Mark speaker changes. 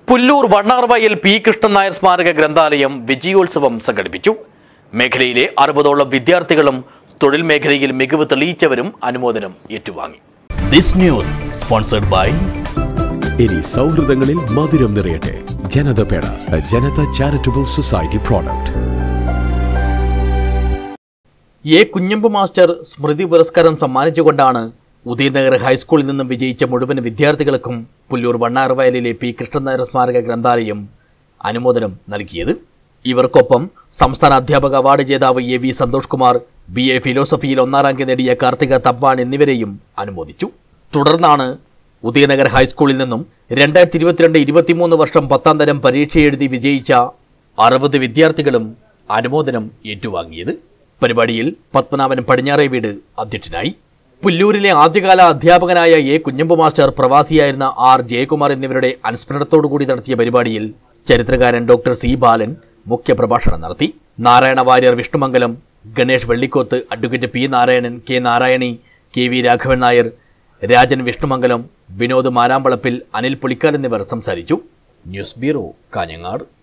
Speaker 1: പുല്ലൂർ വണ്ണാർവയൽ പി കൃഷ്ണൻ നായർ സ്മാരക ഗ്രന്ഥാലയം വിജയോത്സവം സംഘടിപ്പിച്ചു മേഖലയിലെ അറുപതോളം വിദ്യാർത്ഥികളും തൊഴിൽ മേഖലയിൽ മികവ് തെളിയിച്ചവരും അനുമോദനം ഏറ്റുവാങ്ങി ദിസ് ന്യൂസ് സ്പോൺസർഡ് ബൈ
Speaker 2: ഇനി സൗഹൃദങ്ങളിൽ മധുരം നിറയട്ടെ ജനത പേട ജനത ചാരിറ്റബിൾ സൊസൈറ്റി പ്രോഡക്റ്റ്
Speaker 1: എ കുഞ്ഞമ്പ് മാസ്റ്റർ സ്മൃതി പുരസ്കാരം സമ്മാനിച്ചുകൊണ്ടാണ് ഉദയനഗർ ഹൈസ്കൂളിൽ നിന്നും വിജയിച്ച മുഴുവൻ വിദ്യാർത്ഥികൾക്കും പുല്ലൂർ വണ്ണാർവയലിലെ പി കൃഷ്ണനായർ സ്മാരക ഗ്രന്ഥാലയം അനുമോദനം നൽകിയത് ഇവർക്കൊപ്പം സംസ്ഥാന അധ്യാപക അവാർഡ് ജേതാവ് A V Santhosh Kumar B A ഫിലോസഫിയിൽ ഒന്നാം റാങ്ക് നേടിയ കാർത്തിക തപ്പാൻ എന്നിവരെയും അനുമോദിച്ചു തുടർന്നാണ് ഉദയനഗർ ഹൈസ്കൂളിൽ നിന്നും രണ്ടായിരത്തി ഇരുപത്തിരണ്ട് ഇരുപത്തിമൂന്ന് വർഷം പത്താം തരം പരീക്ഷ എഴുതി വിജയിച്ച അറുപത് വിദ്യാർത്ഥികളും അനുമോദനം ഏറ്റുവാങ്ങിയത് പരിപാടിയിൽ പത്മനാഭൻ പടിഞ്ഞാറേ വീട് അധ്യക്ഷനായി പുല്ലൂരിലെ ആദ്യകാല അധ്യാപകനായ എ കുഞ്ഞമ്പു മാസ്റ്റർ പ്രവാസിയായിരുന്ന ആർ ജയകുമാർ എന്നിവരുടെ അനുസ്മരണത്തോടുകൂടി നടത്തിയ പരിപാടിയിൽ ചരിത്രകാരൻ ഡോക്ടർ സി ബാലൻ മുഖ്യപ്രഭാഷണം നടത്തി Narayana Warrier Vishnumangalam Ganesh Vellikoth advocate P Narayanan K Narayani K V Raghavan Nair Rajan Vishnumangalam Vinod Marampalappil Anil Pulikkal എന്നിവർ സംസാരിച്ചു ന്യൂസ് ബ്യൂറോ കാഞ്ഞങ്ങാട്